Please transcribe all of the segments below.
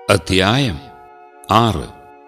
അധ്യായം ആറ്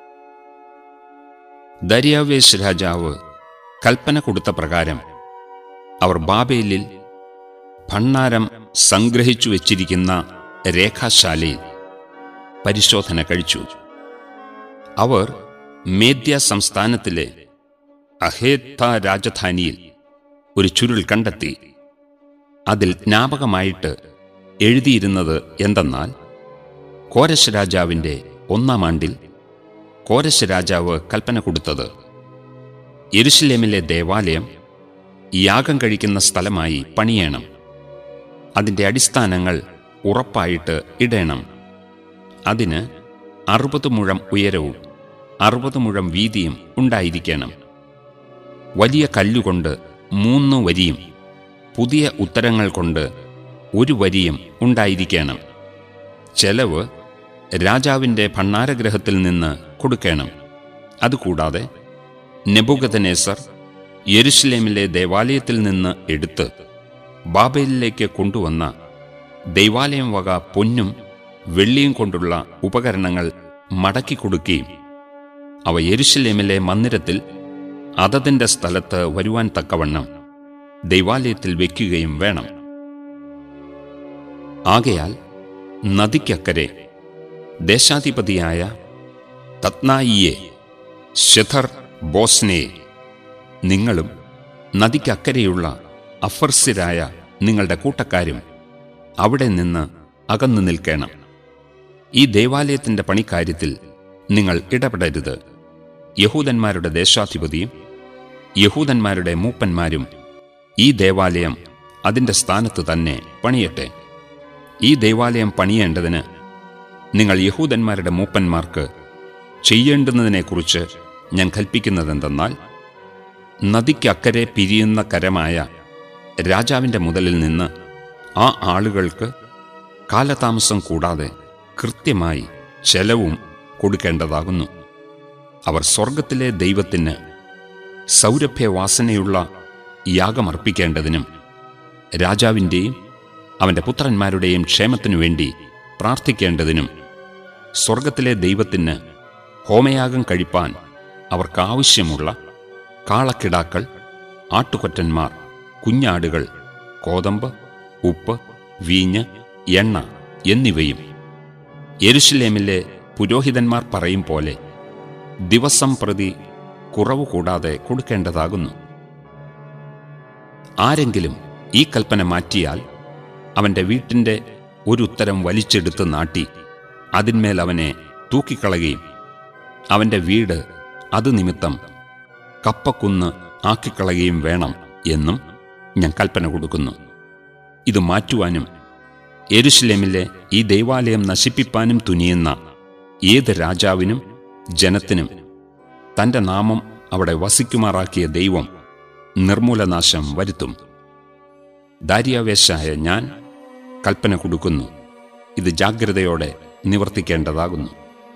ദര്യാവേശ് രാജാവ് കൽപ്പന കൊടുത്ത പ്രകാരം അവർ ബാബേലിൽ ഭണ്ണാരം സംഗ്രഹിച്ചു വച്ചിരിക്കുന്ന രേഖാശാലയിൽ പരിശോധന കഴിച്ചു അവർ മേദ്യ സംസ്ഥാനത്തിലെ അഹേത്ത രാജധാനിയിൽ ഒരു ചുരുൾ കണ്ടെത്തി അതിൽ ജ്ഞാപകമായിട്ട് എഴുതിയിരുന്നത് എന്തെന്നാൽ കോരശ് രാജാവിൻ്റെ ഒന്നാം ആണ്ടിൽ കോരശ് രാജാവ് കൽപ്പന കൊടുത്തത് യെരുശലേമിലെ ദേവാലയം യാഗം കഴിക്കുന്ന സ്ഥലമായി പണിയണം അതിൻ്റെ അടിസ്ഥാനങ്ങൾ ഉറപ്പായിട്ട് ഇടേണം അതിന് അറുപത് മുഴം ഉയരവും അറുപത് മുഴം വീതിയും ഉണ്ടായിരിക്കണം വലിയ കല്ലുകൊണ്ട് മൂന്ന് വരിയും പുതിയ ഉത്തരങ്ങൾ കൊണ്ട് ഒരു വരിയും ഉണ്ടായിരിക്കണം ചെലവ് രാജാവിൻ്റെ ഭണ്ണാരഗ്രഹത്തിൽ നിന്ന് കൊടുക്കണം അതുകൂടാതെ നെബുഗതനേസർ യെരുഷലേമിലെ ദേവാലയത്തിൽ നിന്ന് എടുത്ത് ബാബേലിലേക്ക് കൊണ്ടുവന്ന ദൈവാലയം വക പൊന്നും വെള്ളിയും കൊണ്ടുള്ള ഉപകരണങ്ങൾ മടക്കി കൊടുക്കുകയും അവ യെരുഷലേമിലെ മന്ദിരത്തിൽ അതതിൻ്റെ സ്ഥലത്ത് വരുവാൻ തക്കവണ്ണം ദൈവാലയത്തിൽ വയ്ക്കുകയും വേണം ആകയാൽ നദിക്കക്കരെ ദേശാധിപതിയായ തത്നായിയെ ഷെഥർ ബോസ്നയെ നിങ്ങളും നദിക്കക്കരെയുള്ള അഫർസിരായ നിങ്ങളുടെ കൂട്ടക്കാരും അവിടെ നിന്ന് അകന്നു നിൽക്കണം ഈ ദേവാലയത്തിൻ്റെ പണിക്കാര്യത്തിൽ നിങ്ങൾ ഇടപെടരുത് യഹൂദന്മാരുടെ ദേശാധിപതിയും യഹൂദന്മാരുടെ മൂപ്പന്മാരും ഈ ദേവാലയം അതിൻ്റെ സ്ഥാനത്ത് തന്നെ പണിയട്ടെ ഈ ദേവാലയം പണിയേണ്ടതിന് നിങ്ങൾ യഹൂദന്മാരുടെ മൂപ്പന്മാർക്ക് ചെയ്യേണ്ടുന്നതിനെക്കുറിച്ച് ഞാൻ കൽപ്പിക്കുന്നതെന്തെന്നാൽ നദിക്കക്കരെ പിരിയുന്ന കരമായ രാജാവിൻ്റെ മുതലിൽ നിന്ന് ആ ആളുകൾക്ക് കാലതാമസം കൂടാതെ കൃത്യമായി ചെലവും കൊടുക്കേണ്ടതാകുന്നു അവർ സ്വർഗത്തിലെ ദൈവത്തിന് സൗരഭ്യവാസനയുള്ള യാഗമർപ്പിക്കേണ്ടതിനും രാജാവിൻ്റെയും അവൻ്റെ പുത്രന്മാരുടെയും ക്ഷേമത്തിനു വേണ്ടി പ്രാർത്ഥിക്കേണ്ടതിനും സ്വർഗത്തിലെ ദൈവത്തിന് ഹോമയാഗം കഴിപ്പാൻ അവർക്കാവശ്യമുള്ള കാളക്കിടാക്കൾ ആട്ടുകൊറ്റന്മാർ കുഞ്ഞാടുകൾ കോതമ്പ് ഉപ്പ് വീഞ്ഞ് എണ്ണ എന്നിവയും യെരുഷലേമിലെ പുരോഹിതന്മാർ പറയും പോലെ ദിവസം പ്രതി കുറവ് കൂടാതെ കൊടുക്കേണ്ടതാകുന്നു ആരെങ്കിലും ഈ കൽപ്പന മാറ്റിയാൽ അവൻ്റെ വീട്ടിൻ്റെ ഒരു ഉത്തരം വലിച്ചെടുത്ത് നാട്ടി അതിന്മേൽ അവനെ തൂക്കിക്കളയുകയും അവൻ്റെ വീട് അത് നിമിത്തം കപ്പക്കുന്ന് ആക്കിക്കളയുകയും വേണം എന്നും ഞാൻ കൽപ്പന കൊടുക്കുന്നു ഇത് മാറ്റുവാനും എരുഷലേമിലെ ഈ ദൈവാലയം നശിപ്പിപ്പാനും തുനിയുന്ന ഏത് രാജാവിനും ജനത്തിനും തൻ്റെ നാമം അവിടെ വസിക്കുമാറാക്കിയ ദൈവം നിർമൂലനാശം വരുത്തും ദാര്യാവേശായ ഞാൻ കൽപ്പന കൊടുക്കുന്നു ഇത് ജാഗ്രതയോടെ നിവർത്തിക്കേണ്ടതാകുന്നു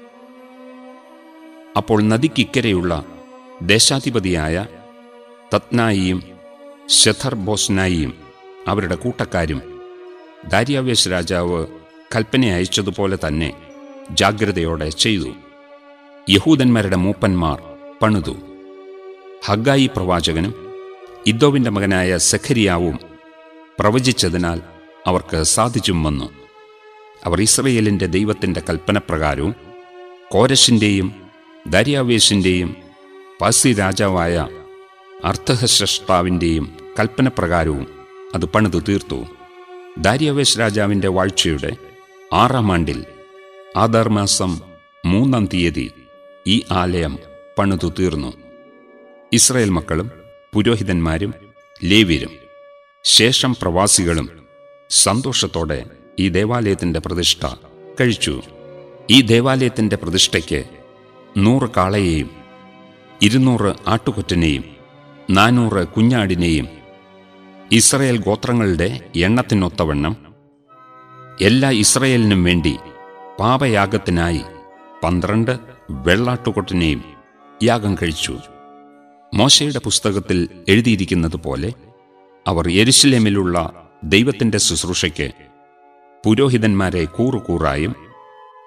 അപ്പോൾ നദിക്കിക്കരെയുള്ള ദേശാധിപതിയായ തത്നായിയും ഷെഥർ ബോസ്നായിയും അവരുടെ കൂട്ടക്കാരും ദാര്യാവേശ് രാജാവ് കൽപ്പന അയച്ചതുപോലെ തന്നെ ജാഗ്രതയോടെ ചെയ്തു യഹൂദന്മാരുടെ മൂപ്പന്മാർ പണിതു ഹഗായി പ്രവാചകനും ഇദ്ദോവിൻ്റെ മകനായ സഖരിയാവും പ്രവചിച്ചതിനാൽ അവർക്ക് സാധിച്ചും വന്നു അവർ ഇസ്രയേലിൻ്റെ ദൈവത്തിൻ്റെ കൽപ്പനപ്രകാരവും കോരശിൻ്റെയും ദാര്യാവേശിൻ്റെയും പാസി രാജാവായ അർത്ഥഹസ്രഷ്ടാവിൻ്റെയും കൽപ്പനപ്രകാരവും അത് പണിതു തീർത്തു ദാര്യാവേശ് രാജാവിൻ്റെ വാഴ്ചയുടെ ആറാം ആണ്ടിൽ ആധാർ മാസം മൂന്നാം തീയതി ഈ ആലയം പണിതു തീർന്നു ഇസ്രായേൽ മക്കളും പുരോഹിതന്മാരും ലേവ്യരും ശേഷം പ്രവാസികളും സന്തോഷത്തോടെ ഈ ദേവാലയത്തിൻ്റെ പ്രതിഷ്ഠ കഴിച്ചു ഈ ദേവാലയത്തിൻ്റെ പ്രതിഷ്ഠയ്ക്ക് നൂറ് കാളയെയും ഇരുന്നൂറ് ആട്ടുകൊറ്റനെയും നാനൂറ് കുഞ്ഞാടിനെയും ഇസ്രയേൽ ഗോത്രങ്ങളുടെ എണ്ണത്തിനൊത്തവണ്ണം എല്ലാ ഇസ്രയേലിനും വേണ്ടി പാപയാഗത്തിനായി പന്ത്രണ്ട് വെള്ളാട്ടുകൊട്ടിനെയും യാഗം കഴിച്ചു മോശയുടെ പുസ്തകത്തിൽ എഴുതിയിരിക്കുന്നത് പോലെ അവർ യെരുശലേമിലുള്ള ദൈവത്തിൻ്റെ ശുശ്രൂഷയ്ക്ക് പുരോഹിതന്മാരെ കൂറുകൂറായും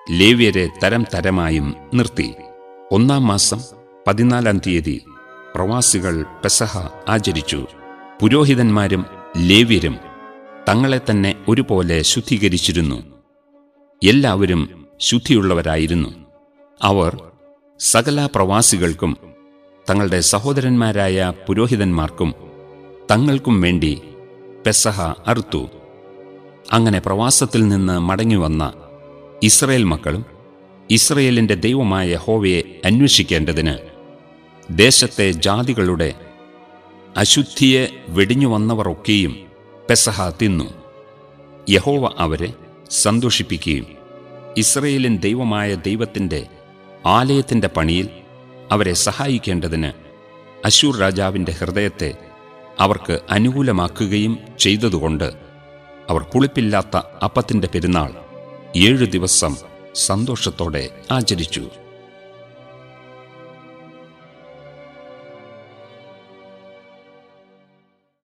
ലേവ്യരെ തരം തരമായും നിർത്തി ഒന്നാം മാസം പതിനാലാം തീയതി പ്രവാസികൾ പെസഹ ആചരിച്ചു പുരോഹിതന്മാരും ലേവ്യരും തങ്ങളെ തന്നെ ഒരുപോലെ ശുദ്ധീകരിച്ചിരുന്നു എല്ലാവരും ശുദ്ധിയുള്ളവരായിരുന്നു അവർ സകല പ്രവാസികൾക്കും തങ്ങളുടെ സഹോദരന്മാരായ പുരോഹിതന്മാർക്കും തങ്ങൾക്കും വേണ്ടി പെസഹ അറുത്തു അങ്ങനെ പ്രവാസത്തിൽ നിന്ന് മടങ്ങിവന്ന ഇസ്രയേൽ മക്കളും ഇസ്രയേലിന്റെ ദൈവമായ ഹോവയെ അന്വേഷിക്കേണ്ടതിന് ദേശത്തെ ജാതികളുടെ അശുദ്ധിയെ വെടിഞ്ഞു വന്നവരൊക്കെയും പെസഹ തിന്നു യഹോവ അവരെ സന്തോഷിപ്പിക്കുകയും ഇസ്രയേലിൻ ദൈവമായ ദൈവത്തിൻ്റെ ആലയത്തിൻ്റെ പണിയിൽ അവരെ സഹായിക്കേണ്ടതിന് അശൂർ രാജാവിൻ്റെ ഹൃദയത്തെ അവർക്ക് അനുകൂലമാക്കുകയും ചെയ്തതുകൊണ്ട് അവർ പുളിപ്പില്ലാത്ത അപ്പത്തിൻ്റെ പെരുന്നാൾ ഏഴു ദിവസം സന്തോഷത്തോടെ ആചരിച്ചു